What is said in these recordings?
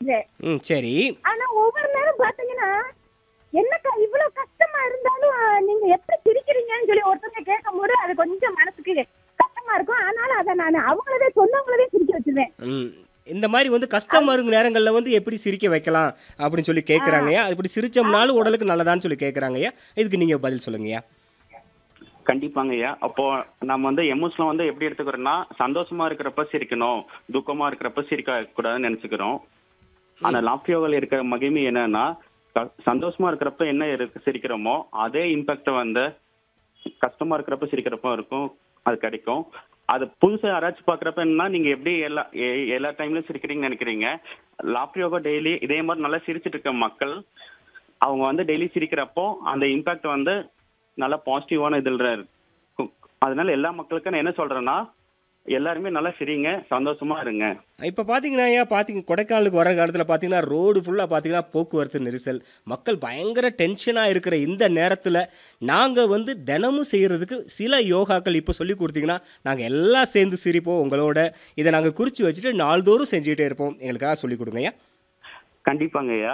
வச்சிருவேன் ம் சரி ஆனா ஒவ்வொரு நேரம் பாத்தீங்கன்னா என்னக்கா இவ்வளவு கஷ்டமா இருந்தாலும் அஹ், நீங்க எப்படி சிரிக்கிறீங்கன்னு சொல்லி ஒருத்தவங்க கேட்கும் போது அது கொஞ்சம் மனசுக்கு கஷ்டமா இருக்கும் ஆனாலும் அதை நான் அவங்களவே சொன்னவங்களவே சிரிக்க வச்சிருவேன் ம் இந்த மாதிரி வந்து கஷ்டமா இருக்கும் நேரங்களில் வந்து எப்படி சிரிக்க வைக்கலாம் அப்படின்னு சொல்லி கேட்குறாங்கய்யா இப்படி சிரிச்சோம்னாலும் உடலுக்கு நல்லதான்னு சொல்லி கேட்குறாங்கய்யா இதுக்கு நீங்கள் பதில் சொல்லுங்கய்யா கண்டிப்பாங்க ஐயா அப்போ நம்ம வந்து எமோஷனல் வந்து எப்படி எடுத்துக்கிறோம்னா சந்தோஷமா இருக்கிறப்ப சிரிக்கணும் துக்கமா இருக்கிறப்ப சிரிக்க கூடாதுன்னு நினைச்சுக்கிறோம் ஆனா லாப்டியோவில் இருக்கிற மகிமை என்னன்னா க- சந்தோஷமா இருக்கிறப்ப என்ன இருக்கு சிரிக்கிறோமோ அதே இம்பாக்ட் வந்து கஷ்டமா இருக்கிறப்ப சிரிக்கிறப்ப இருக்கும் அது கிடைக்கும் அது புதுசா யாராச்சும் பாக்குறப்ப என்னன்னா நீங்க எப்படி எல்லா எ- எல்லா டைம்லயும் சிரிக்கிறீங்கன்னு நினைக்கிறீங்க லாப்டியோகா டெய்லி இதே மாதிரி நல்லா சிரிச்சிட்டு இருக்க மக்கள் அவங்க வந்து டெய்லி சிரிக்கிறப்போ அந்த இம்பாக்ட் வந்து நல்ல பாசிட்டிவான இதில் இருக்கும் அதனால எல்லா மக்களுக்கும் நான் என்ன சொல்றேன்னா எல்லாருமே நல்லா சிரிங்க சந்தோஷமா இருங்க இப்போ பார்த்தீங்கன்னா ஐயா பார்த்தீங்க கொடைக்கானலுக்கு வர காலத்தில் பார்த்தீங்கன்னா ரோடு ஃபுல்லாக பார்த்தீங்கன்னா போக்குவரத்து நெரிசல் மக்கள் பயங்கர டென்ஷனாக இருக்கிற இந்த நேரத்தில் நாங்கள் வந்து தினமும் செய்கிறதுக்கு சில யோகாக்கள் இப்போ சொல்லி கொடுத்தீங்கன்னா நாங்கள் எல்லாம் சேர்ந்து சிரிப்போம் உங்களோட இதை நாங்கள் குறித்து வச்சுட்டு நாள்தோறும் செஞ்சுக்கிட்டே இருப்போம் எங்களுக்காக சொல்லி கொடுங்க ஐயா கண்டிப்பாங்க ஐயா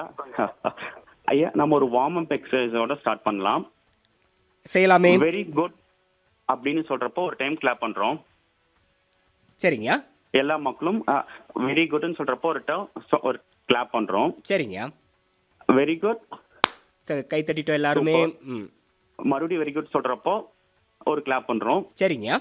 ஐயா நம்ம ஒரு வார்ம் அப் எக்ஸசைஸோட ஸ்டார்ட் பண்ணலாம் செய்யலாமே வெரி குட் அப்படின்னு சொல்றப்போ ஒரு டைம் கிளாப் பண்றோம் சரிங்கய்யா எல்லா மக்களும் வெரி குட்னு சொல்றப்போ ஒரு டைம் ஒரு கிளாப் பண்றோம் சரிங்கய்யா வெரி குட் க- கை தட்டிட்டோம் எல்லாருமே ம் மறுபடியும் வெரி குட் சொல்றப்போ ஒரு கிளாப் பண்றோம் சரிங்கய்யா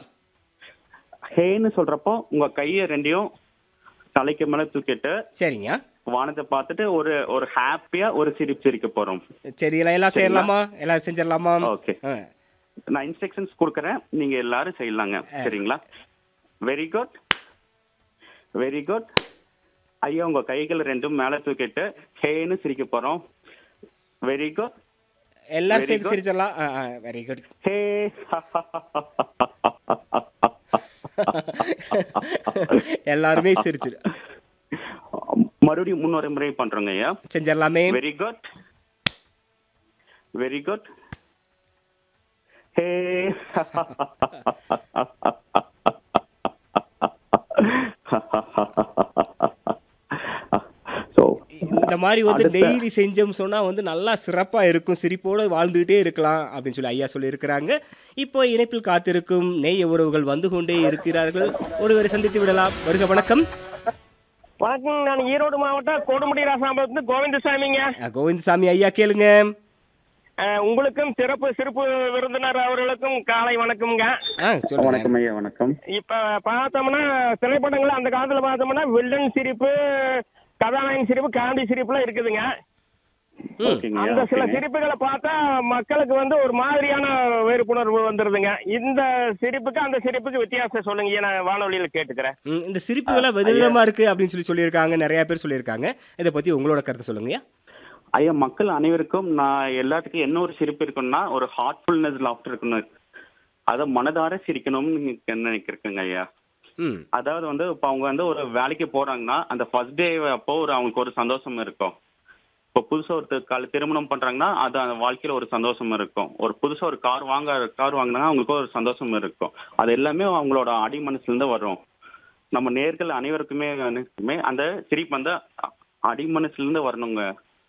ஹேன்னு சொல்றப்போ உங்க கையை ரெண்டையும் தலைக்கு மேல தூக்கிட்டு சரிங்கய்யா வானத்தை பார்த்துட்டு ஒரு ஒரு ஹாப்பியா ஒரு சிரிப்பு சிரிக்க போறோம் சரி எல்லாம் எல்லாம் செய்யலாமா எல்லாம் செஞ்சிடலாமா ஓகே ஆ நான் இன்ஸ்ட்ரக்ஷன்ஸ் கொடுக்குறேன் நீங்க எல்லாரும் செய்யலாங்க சரிங்களா வெரி குட் வெரி குட் ஐயா உங்க கைகள் ரெண்டும் மேல தூக்கிட்டு ஹேன்னு சிரிக்க போறோம் வெரி குட் எல்லாரும் Very சேர்ந்து good. சிரிச்சிடலாம் ஆ ஆ வெரி குட் ஹே எல்லாருமே சிரிச்சிரு மறுபடியும் முன்னொரு முறை பண்றோங்க ஐயா செஞ்சிடலாமே very good very good hey so இந்த மாதிரி வந்து அடுத்த- டெய்லி செஞ்சோம் சொன்னா வந்து நல்லா சிறப்பா இருக்கும் சிரிப்போட வாழ்ந்துகிட்டே இருக்கலாம் அப்படின்னு சொல்லி ஐயா சொல்லியிருக்கிறாங்க இப்போ இணைப்பில் காத்திருக்கும் நெய் உறவுகள் வந்து கொண்டே இருக்கிறார்கள் ஒருவரை சந்தித்து விடலாம் வருக வணக்கம் வணக்கம் நான் ஈரோடு மாவட்டம் கொடுமுடி ராசாம்பலத்து கோவிந்தசாமிங்க அஹ், கோவிந்தசாமி ஐயா கேளுங்க அஹ், உங்களுக்கும் சிறப்பு சிறப்பு விருந்தினர் அவர்களுக்கும் காலை வணக்கம்ங்க ஆ சொல்லுங்க வணக்கம் ஐயா வணக்கம் இப்ப பார்த்தோம்னா திரைப்படங்கள் அந்த காலத்துல பார்த்தோம்னா வில்லன் சிரிப்பு கதாநாயகன் சிரிப்பு காமெடி சிரிப்புலாம் இருக்குதுங்க ஓகேங்க அந்த சில ஓகேங்க. சிரிப்புகளை பார்த்தா மக்களுக்கு வந்து ஒரு மாதிரியான வெறுப்புணர்வு வந்துருதுங்க இந்த சிரிப்புக்கு அந்த சிரிப்புக்கு வித்தியாசம் சொல்லுங்க நான் வானொலியில கேட்டுக்கிறேன் ம், இந்த சிரிப்புகளாக விதவிதமா இருக்கு அப்படின்னு சொல்லி சொல்லியிருக்காங்க நிறைய பேர் சொல்லியிருக்காங்க இதை பத்தி உங்களோட கருத்து சொல்லுங்கய்யா ஐயா மக்கள் அனைவருக்கும் நான் எல்லாத்துக்கும் என்ன ஒரு சிரிப்பு இருக்குன்னா ஒரு ஹார்ட்ஃபுல்னஸ் லாஃப்டர் இருக்கணும் அதை மனதார சிரிக்கணும்னு நீங்க நினைக்கிறேங்க ஐயா ம் அதாவது வந்து இப்போ அவங்க வந்து ஒரு வேலைக்கு போறாங்கன்னா அந்த ஃபர்ஸ்ட் டே அப்போ ஒரு அவங்களுக்கு ஒரு சந்தோஷம் இருக்கும் இப்போ புதுசாக ஒரு கால திருமணம் பண்றாங்கன்னா அது அந்த வாழ்க்கையில ஒரு சந்தோஷம் இருக்கும் ஒரு புதுசா ஒரு கார் வாங்க கார் வாங்கினா அவங்களுக்கு ஒரு சந்தோஷம் இருக்கும் அது எல்லாமே அவங்களோட அடி மனசுல இருந்து வரும் நம்ம நேர்கள் அனைவருக்குமே அனைவருக்குமே அந்த சிரிப்பு வந்து அ- அடி மனசுல இருந்து வரணுங்க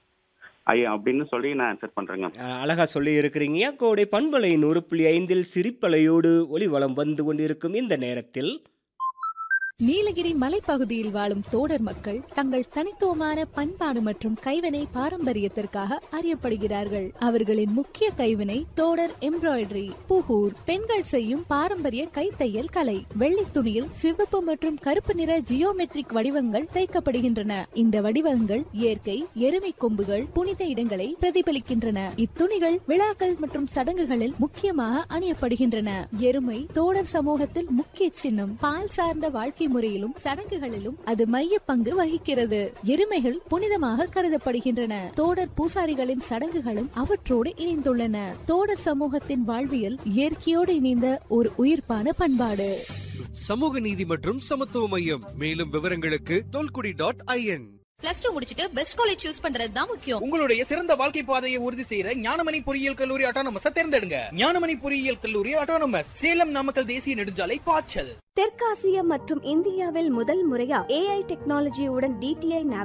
ஐயா அப்படின்னு சொல்லி நான் ஆன்சர் பண்றேங்க அஹ், அழகா சொல்லி இருக்கிறீங்க கோடை பண்பலை நூறு புள்ளி ஐந்தில் சிரிப்பலையோடு ஒளி வளம் வந்து கொண்டிருக்கும் இந்த நேரத்தில் நீலகிரி மலைப்பகுதியில் வாழும் தோடர் மக்கள் தங்கள் தனித்துவமான பண்பாடு மற்றும் கைவினை பாரம்பரியத்திற்காக அறியப்படுகிறார்கள் அவர்களின் முக்கிய கைவினை தோடர் எம்ப்ராய்டரி புகூர் பெண்கள் செய்யும் பாரம்பரிய கைத்தையல் கலை வெள்ளி துணியில் சிவப்பு மற்றும் கருப்பு நிற ஜியோமெட்ரிக் வடிவங்கள் தைக்கப்படுகின்றன இந்த வடிவங்கள் இயற்கை எருமை கொம்புகள் புனித இடங்களை பிரதிபலிக்கின்றன இத்துணிகள் விழாக்கள் மற்றும் சடங்குகளில் முக்கியமாக அணியப்படுகின்றன எருமை தோடர் சமூகத்தில் முக்கிய சின்னம் பால் சார்ந்த வாழ்க்கை முறையிலும் சடங்குகளிலும் அது மைய பங்கு வகிக்கிறது எருமைகள் புனிதமாக கருதப்படுகின்றன தோடர் பூசாரிகளின் சடங்குகளும் அவற்றோடு இணைந்துள்ளன தோடர் சமூகத்தின் வாழ்வியல் இயற்கையோடு இணைந்த ஒரு உயிர்ப்பான பண்பாடு சமூக நீதி மற்றும் சமத்துவ மையம் மேலும் விவரங்களுக்கு Tholkudi dot IN plus two முடிச்சிட்டு பெஸ்ட் காலேஜ் சூஸ் பண்றது தான் முக்கியம் உங்களுடைய சிறந்த வாழ்க்கை பாதையை உறுதி செய்யற ஞானமணி பொறியியல் கல்லூரி ஆட்டோனமஸ் தேர்ந்தெடுங்க ஞானமணி பொறியியல் கல்லூரி ஆட்டோனமஸ் சேலம் நாமக்கல் தேசிய நெடுஞ்சாலை பாய்ச்சல் தெற்காசியா மற்றும் இந்தியாவில் முதல் முறையா ஏஐ டெக்னாலஜியுடன் டிடிஐ